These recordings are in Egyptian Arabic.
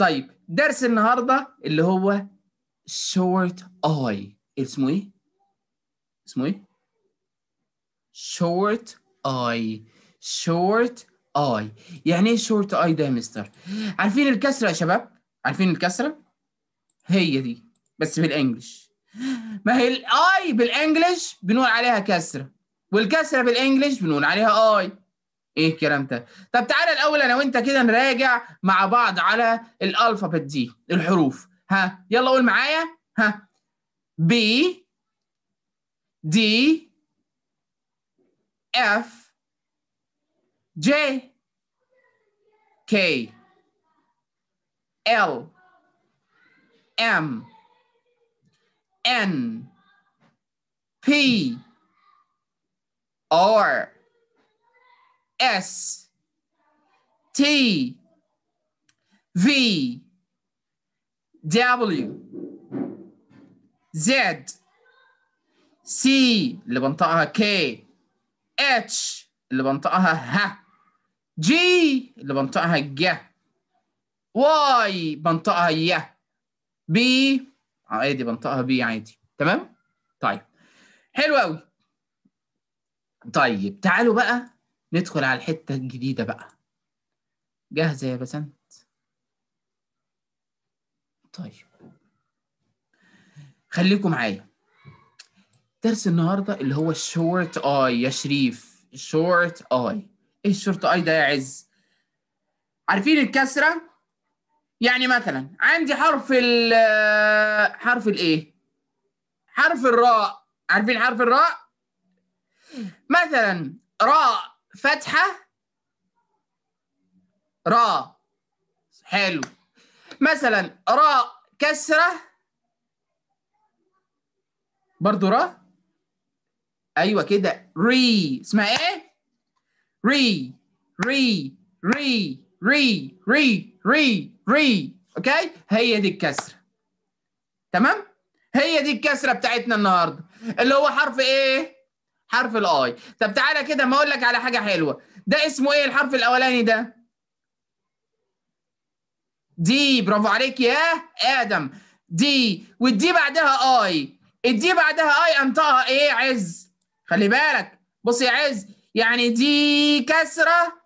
طيب درس النهارده اللي هو short eye اسمه ايه؟ اسمه ايه؟ short eye short eye يعني ايه short eye ده يا مستر؟ عارفين الكسرة يا شباب؟ عارفين الكسرة؟ هي دي بس بالانجلش ما هي الاي بالانجلش بنقول عليها كسرة والكسرة بالانجلش بنقول عليها اي ايه الكلام ده؟ طب تعالى الاول انا وانت كده نراجع مع بعض على الالفابت دي الحروف ها يلا قول معايا ها بي دي اف جي كي ال ام ان بي ار S T V W Z C اللي بنطقها K H اللي بنطقها ه G اللي بنطقها ج Y بنطقها ي B عادي بنطقها بي عادي تمام؟ طيب حلو قوي طيب تعالوا بقى ندخل على الحتة الجديدة بقى جاهزة يا بسنت طيب خليكم معايا درس النهاردة اللي هو الشورت اي يا شريف شورت اي ايه الشورت اي ده يا عز عارفين الكسرة يعني مثلا عندي حرف ال حرف الايه حرف الراء عارفين حرف الراء مثلا راء فتحة راء حلو مثلا راء كسرة برضو راء أيوة كده ري اسمها إيه؟ ري ري ري ري ري ري ري أوكي هي دي الكسرة تمام؟ هي دي الكسرة بتاعتنا النهاردة اللي هو حرف إيه؟ حرف الاي طب تعالى كده ما اقول لك على حاجه حلوه ده اسمه ايه الحرف الاولاني ده دي برافو عليك يا ادم دي والدي بعدها اي الدي بعدها اي انطقها ايه عز خلي بالك بص يا عز يعني دي كسره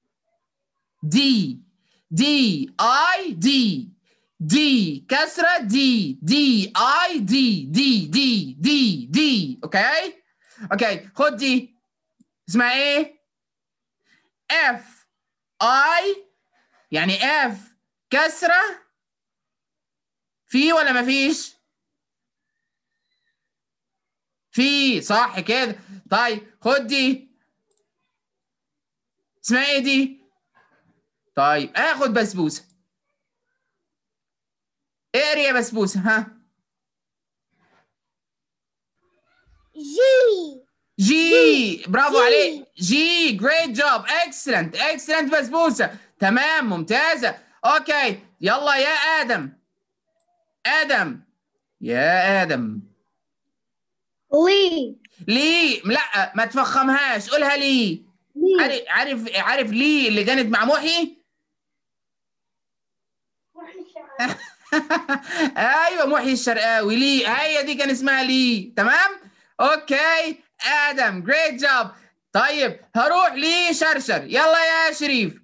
دي دي اي دي دي كسره دي دي اي دي دي دي دي دي اوكي اوكي خد دي اسمها ايه اف اي يعني اف كسره في ولا ما فيش في صح كده طيب خد دي اسمها ايه دي طيب اخد بسبوسه اقري يا بسبوسه ها جي جي برافو جي. عليك جي جريت جوب اكسلنت اكسلنت بسبوسه تمام ممتازه اوكي يلا يا ادم ادم يا ادم وي ليه لا ما تفخمهاش قولها ليه عارف عارف عارف ليه اللي كانت مع محي ايوه محي الشرقاوي ليه هي دي كان اسمها ليه تمام اوكي ادم جريت جوب طيب هروح لشرشر يلا يا شريف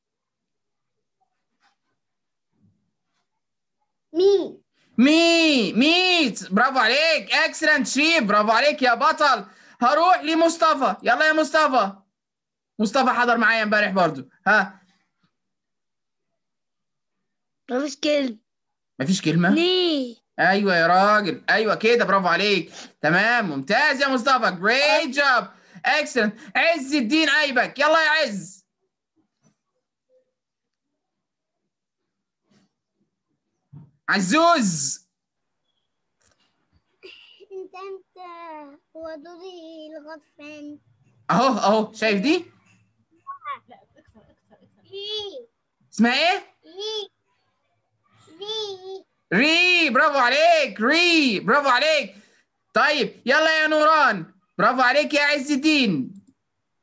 مي مي ميت برافو عليك اكسلنت شريف برافو عليك يا بطل هروح لمصطفى يلا يا مصطفى مصطفى حضر معايا امبارح برضو ها مفيش كلمة مفيش كلمه ليه ايوه يا راجل ايوه كده برافو عليك تمام ممتاز يا مصطفى جريت جوب اكسلنت عز الدين ايبك يلا يا عز عزوز انت انت هو دوري الغطفان اهو اهو شايف دي ليه اسمها ايه ليه ليه ري برافو عليك ري برافو عليك طيب يلا يا نوران برافو عليك يا عز الدين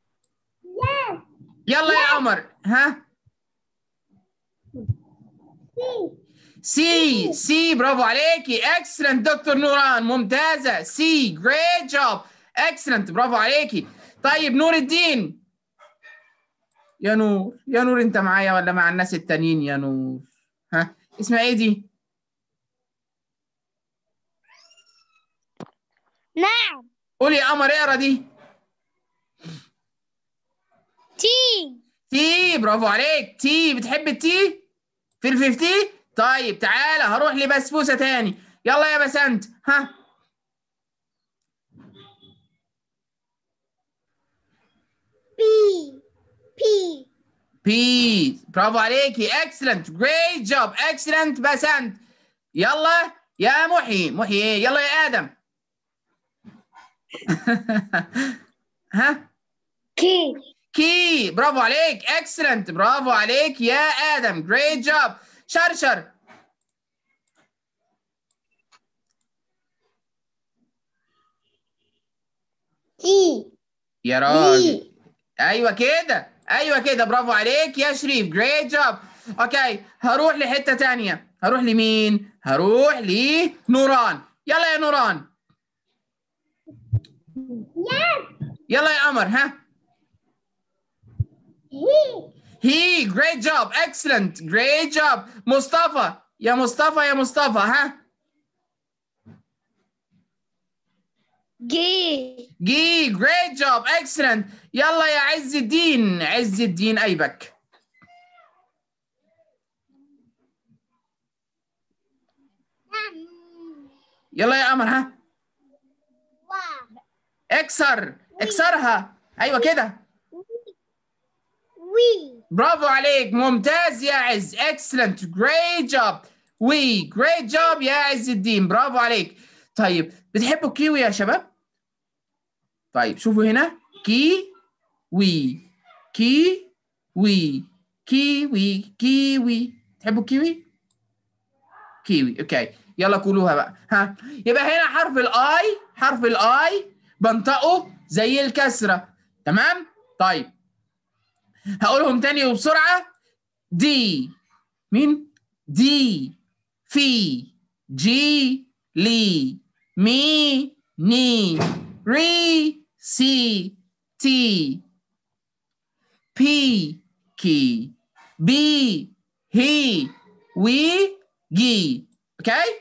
يلا يا عمر ها سي سي برافو عليكي اكسلنت دكتور نوران ممتازه سي جريت جوب اكسلنت برافو عليكي طيب نور الدين يا نور يا نور انت معايا ولا مع الناس التانيين يا نور ها اسمها ايه دي نعم قولي يا قمر اقرا دي تي تي برافو عليك تي بتحب التي في الفيفتي طيب تعالى هروح لبسبوسه تاني يلا يا بسنت ها بي بي بي برافو عليكي اكسلنت جريت جوب اكسلنت بسنت يلا يا محي محي ايه يلا يا ادم ها كي كي برافو عليك اكسلنت برافو عليك يا ادم جريت جوب شرشر تي يا راجل بي ايوه كده ايوه كده برافو عليك يا شريف جريت جوب اوكي هروح لحته تانية هروح لمين هروح لنوران يلا يا نوران يلا يا قمر ها هي هي جريت جوب اكسلنت جريت جوب مصطفى يا مصطفى يا مصطفى ها جي جي جريت جوب اكسلنت يلا يا عز الدين عز الدين ايبك يلا يا قمر ها وا اكسر اكسرها ايوه كده وي برافو عليك ممتاز يا عز اكسلنت جريت جوب وي جريت جوب يا عز الدين برافو عليك طيب بتحبوا الكيوي يا شباب طيب شوفوا هنا كي وي كي وي كيوي كيوي تحبوا الكيوي كيوي اوكي يلا قولوها بقى ها يبقى هنا حرف الاي حرف الاي بنطقه زي الكسره تمام طيب هقولهم تاني وبسرعة دي مين؟ دي في جي لي مي ني ري سي تي بي كي بي هي وي جي اوكي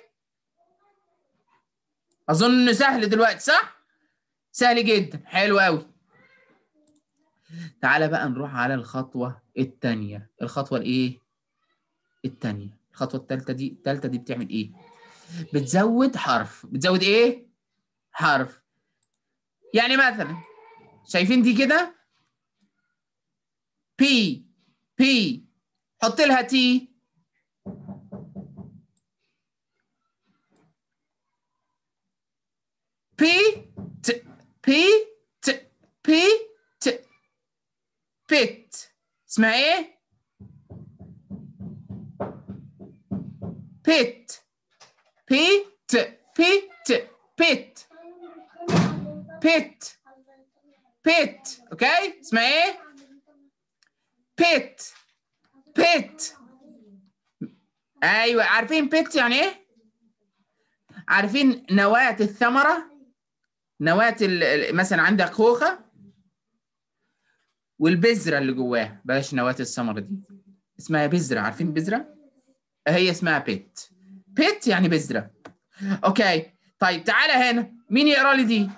اظن انه سهل دلوقتي صح سهل جدا حلو قوي تعالى بقى نروح على الخطوة التانية الخطوة الإيه؟ التانية الخطوة التالتة دي التالتة دي بتعمل إيه؟ بتزود حرف بتزود إيه؟ حرف يعني مثلا شايفين دي كده؟ بي بي حط لها تي بي ت بي ت بي ت بيت اسمها ايه؟ بيت بيت بيت بيت بيت بيت اوكي اسمها ايه؟ بيت بيت ايوه عارفين بيت يعني ايه؟ عارفين نواة الثمرة؟ نواة ال- ال- مثلا عندك خوخة والبذره اللي جواها بلاش نواه الثمره دي اسمها بذره عارفين بذره هي اسمها بيت بيت يعني بذره اوكي طيب تعالى هنا مين يقرا لي دي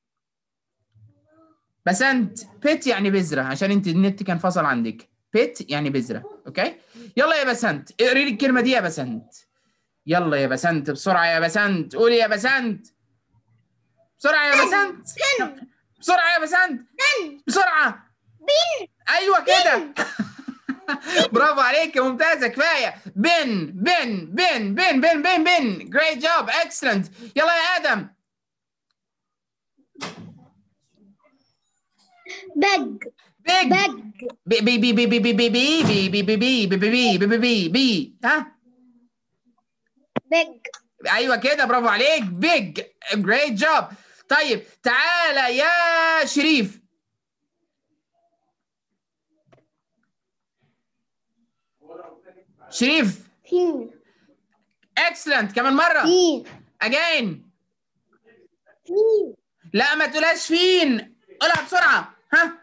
بسنت بيت يعني بذره عشان انت النت كان فصل عندك بيت يعني بذره اوكي يلا يا بسنت اقري لي الكلمه دي يا بسنت يلا يا بسنت بسرعه يا بسنت قولي يا بسنت بسرعه يا بسنت بسرعه يا بسنت بسرعه بن ايوه كده برافو عليك يا ممتازه كفايه بن بن بن بن بن بن بن جريت جوب اكسلنت يلا يا ادم بج بيج بج بي بي بي بي بي بي بي بي بي بي بي بي بي بي بي بي بي ها بج ايوه كده برافو عليك بيج جريت جوب طيب تعالى يا شريف شريف Fin. excellent كمان مرة Fin. again Fin. لا ما تقولهاش فين قولها بسرعة ها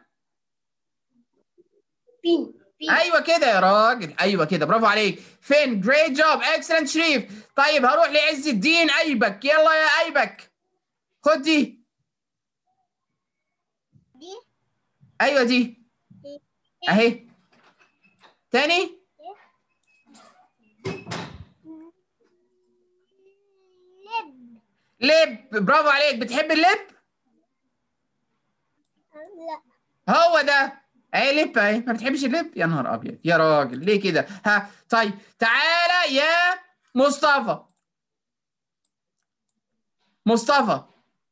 Fin. Fin. ايوه كده يا راجل ايوه كده برافو عليك فين جريت جوب اكسلنت شريف طيب هروح لعز الدين ايبك يلا يا ايبك خد دي دي. ايوه دي اهي تاني لب. لب برافو عليك بتحب اللب لا. هو ده اهي لب اهي ما بتحبش اللب يا نهار ابيض يا راجل ليه كده ها طيب تعالى يا مصطفى مصطفى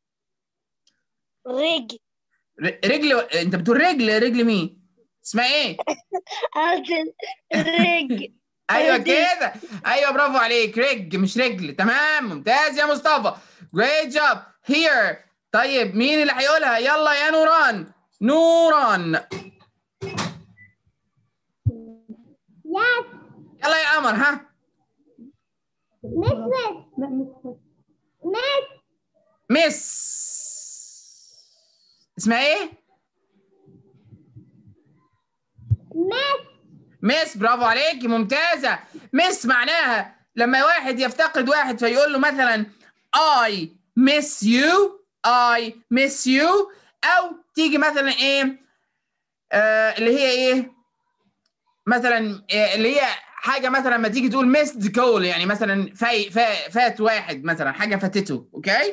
رجل. ر- رجل انت بتقول رجل رجل مين اسمها ايه أصل رجل. ايوه رجل. كده ايوه برافو عليك رج مش رجل تمام ممتاز يا مصطفى great job here طيب مين اللي هيقولها يلا يا نوران نوران يس. يلا يا قمر ها مس مس. مس اسمها ايه مس. مس برافو عليكي ممتازة مس معناها لما واحد يفتقد واحد فيقول له مثلا I miss you I miss you أو تيجي مثلا إيه آه اللي هي إيه مثلا آه اللي هي حاجة مثلا لما تيجي تقول missed call يعني مثلا في فا فات واحد مثلا حاجة فاتته أوكي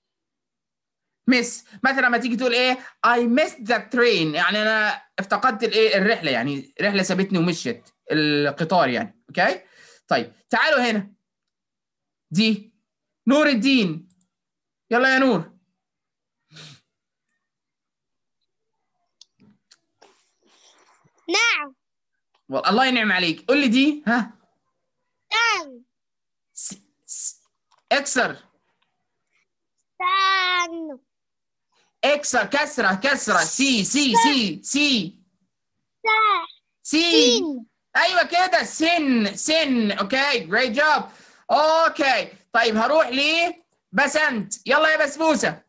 مس مثلا لما تيجي تقول ايه I missed the train يعني انا افتقدت الايه الرحله يعني رحله سابتني ومشيت القطار يعني اوكي طيب تعالوا هنا دي نور الدين يلا يا نور نعم. والله الله ينعم عليك قول لي دي ها تان. س... س... اكسر تان. اكسر كسره كسره سي سي سي سي تان. سي سين. ايوه كده سن سن اوكي جريت جوب اوكي طيب هروح لي بسنت يلا يا بسبوسه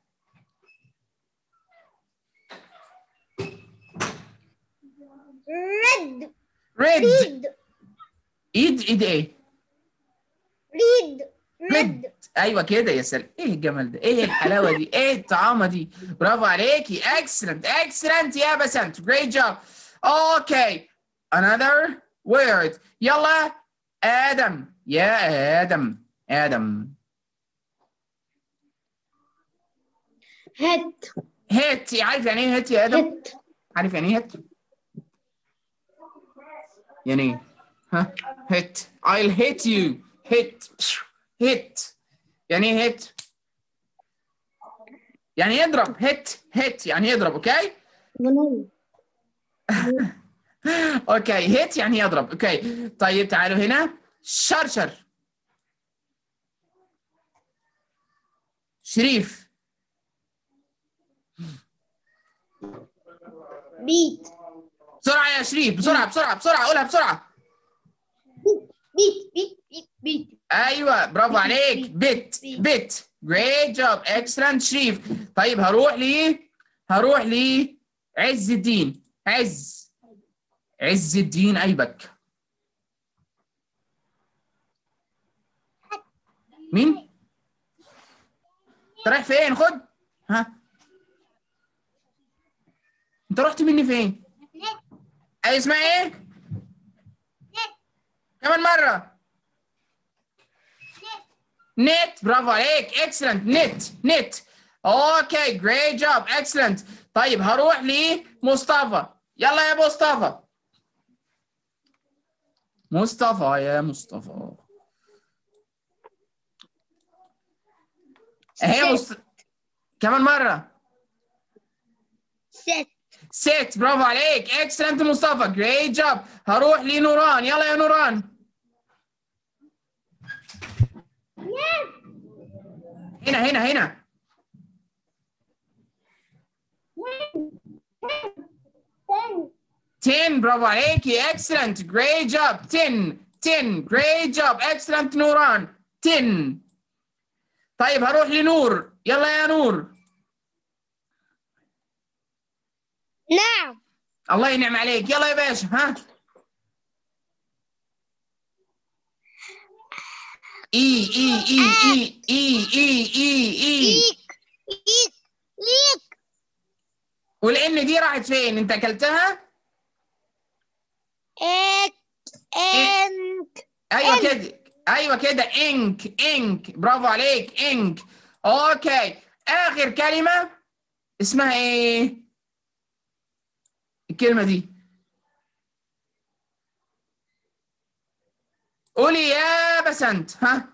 رد. ريد ريد. ايد ايد ايه ريد. ريد ايوه كده يا سلام ايه الجمال ده ايه الحلاوه دي ايه الطعامه دي برافو عليكي اكسلنت اكسلنت يا بسنت جريت جوب اوكي another word يلا ادم يا ادم ادم هت. هيت عارف يعني ايه هيت يا ادم هت. عارف يعني ايه هيت يعني ايه ها هيت I'll hit you hit hit يعني ايه hit يعني يضرب hit hit يعني يضرب اوكي منون. اوكي hit يعني يضرب اوكي طيب تعالوا هنا شرشر شريف بيت. بسرعة يا شريف بسرعة بسرعة بسرعة قولها بسرعة بيت. بيت. بيت. بيت. ايوه برافو عليك بت بت جريت جوب اكسلنت شريف طيب هروح لي هروح لي عز الدين عز عز الدين ايبك مين انت رايح فين خد ها انت رحت مني فين اي اسمها ايه كمان مره نت برافو عليك اكسلنت نت نت اوكي جريت جوب اكسلنت طيب هروح لمصطفى يلا يا مصطفى مصطفى يا مصطفى اهي مصط... كمان مرة ست. ست برافو عليك اكسلنت مصطفى جريت جوب هروح لنوران يلا يا نوران هنا هنا هنا ten. 10 برافو عليكي اكسلنت جريت جوب 10 10 great job excellent نوران 10 طيب هروح لنور يلا يا نور نعم الله ينعم عليك يلا يا باشا ها اي اي اي اي اي اي اي اي ليك ليك ليك والان دي راحت فين انت اكلتها إك إنك ايوه إنك. كده ايوه كده انك انك برافو عليك انك اوكي اخر كلمه اسمها ايه الكلمه دي قولي يا بسنت ها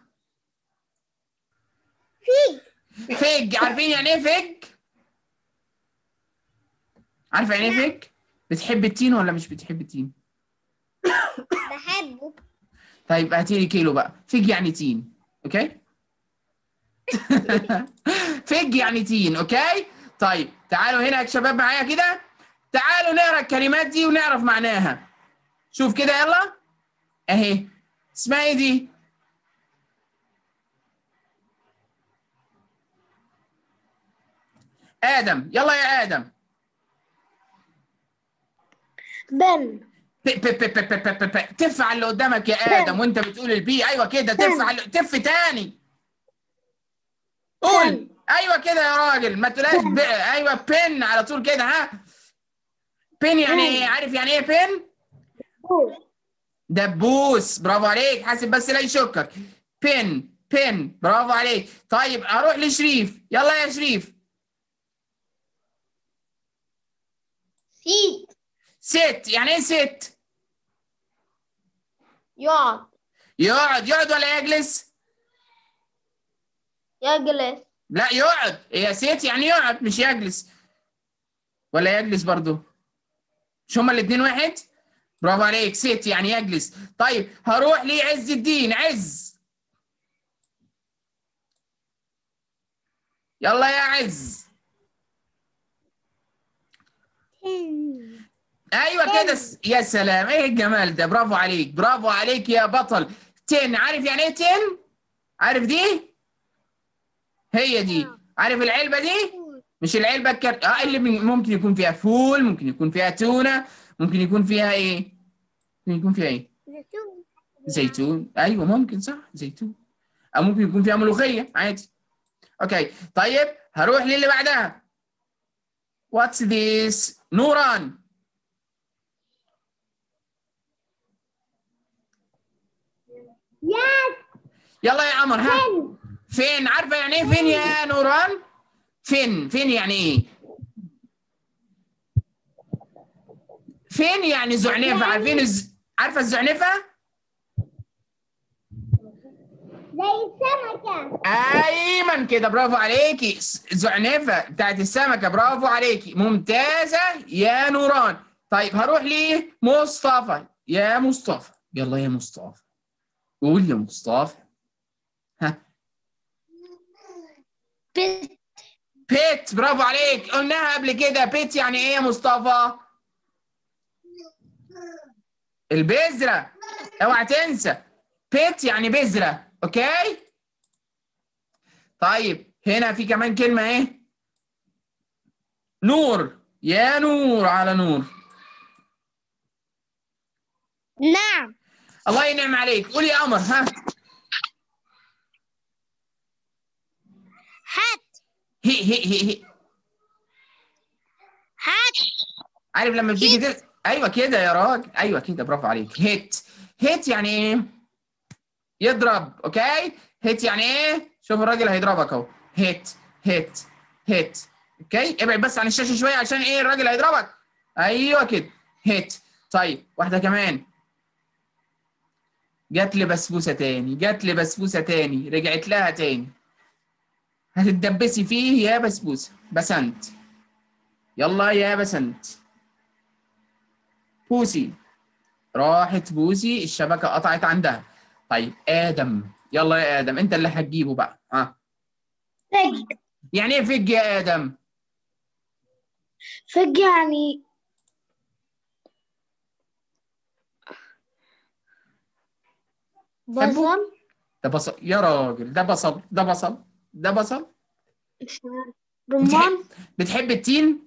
فيك فيج عارفين يعني ايه فيج عارفه يعني ايه فيج بتحب التين ولا مش بتحب التين بحبه طيب هاتي لي كيلو بقى فيج يعني تين اوكي فيج يعني تين اوكي طيب تعالوا هنا يا شباب معايا كده تعالوا نقرا الكلمات دي ونعرف معناها شوف كده يلا اهي اسمها ايه دي ادم يلا يا ادم بن ب- ب- ب- ب- ب- ب- ب- تف على اللي قدامك يا ادم وانت بتقول البي ايوه كده تف على تف تاني قول ايوه كده يا راجل ما تقولهاش ب... ايوه بن على طول كده ها بن يعني ايه عارف يعني ايه بن دبوس برافو عليك حاسب بس لا يشكك بن بن برافو عليك طيب اروح لشريف يلا يا شريف سيت ست يعني ايه ست يقعد يقعد يقعد ولا يجلس يجلس لا يقعد هي ست يعني يقعد مش يجلس ولا يجلس برضو مش هما الاثنين واحد برافو عليك ست يعني يجلس طيب هروح لعز الدين عز يلا يا عز ايوه كده س- يا سلام ايه الجمال ده برافو عليك برافو عليك يا بطل تن عارف يعني ايه تن عارف دي هي دي عارف العلبه دي مش العلبه الكر... اه اللي من- ممكن يكون فيها فول ممكن يكون فيها تونه ممكن يكون فيها ايه ممكن يكون فيها ايه زيتون ايوه ممكن صح زيتون او ممكن يكون فيها ملوخيه عادي اوكي طيب هروح للي بعدها واتس ذيس نوران يس يلا يا عمر ها فين عارفه يعني ايه فين يا نوران فين فين يعني ايه فين يعني زعنفه عارفين الز... عارفه الزعنفه زي السمكة ايمن كده برافو عليكي س- زعنفه بتاعت السمكه برافو عليكي ممتازه يا نوران طيب هروح لمصطفى يا مصطفى يلا يا مصطفى قول يا مصطفى ها بت بيت برافو عليك قلناها قبل كده بيت يعني ايه يا مصطفى البذرة اوعى تنسى بيت يعني بذرة اوكي طيب هنا في كمان كلمة ايه نور يا نور على نور نعم الله ينعم عليك قول يا قمر ها هات هي هي هي هي هات عارف لما بتيجي تل... ايوه كده يا راجل ايوه كده برافو عليك هيت هيت يعني ايه يضرب اوكي هيت يعني ايه شوف الراجل هيضربك اهو هيت هيت هيت اوكي ابعد بس عن الشاشه شويه عشان ايه الراجل هيضربك ايوه كده هيت طيب واحده كمان جات لي بسبوسه تاني جات لي بسبوسه تاني رجعت لها تاني هتتدبسي فيه يا بسبوسه بسنت يلا يا بسنت بوسي راحت بوسي الشبكة قطعت عندها طيب آدم يلا يا آدم أنت اللي هتجيبه بقى ها فج يعني إيه فج يا آدم؟ فج يعني بصل ده بصل يا راجل ده بصل ده بصل ده بصل مش عارف رمان بتحب التين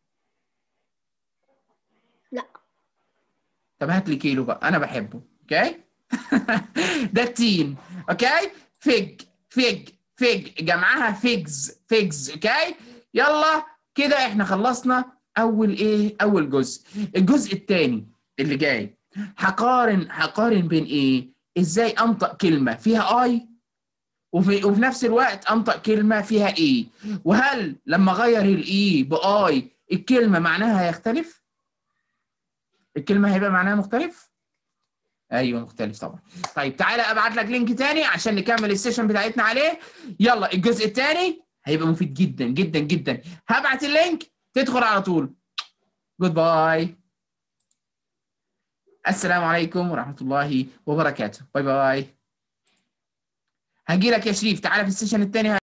لا. طب هات لي كيلو بقى انا بحبه اوكي ده التين اوكي فيج فيج فيج جمعها فيجز فيجز اوكي يلا كده احنا خلصنا اول ايه اول جزء الجزء الثاني اللي جاي هقارن هقارن بين ايه ازاي انطق كلمه فيها اي وفي وفي نفس الوقت انطق كلمه فيها ايه وهل لما اغير الاي باي الكلمه معناها هيختلف الكلمه هيبقى معناها مختلف ايوه مختلف طبعا طيب تعالى ابعت لك لينك تاني عشان نكمل السيشن بتاعتنا عليه يلا الجزء الثاني هيبقى مفيد جدا جدا جدا هبعت اللينك تدخل على طول جود باي السلام عليكم ورحمه الله وبركاته باي باي هجي لك يا شريف تعالى في السيشن الثاني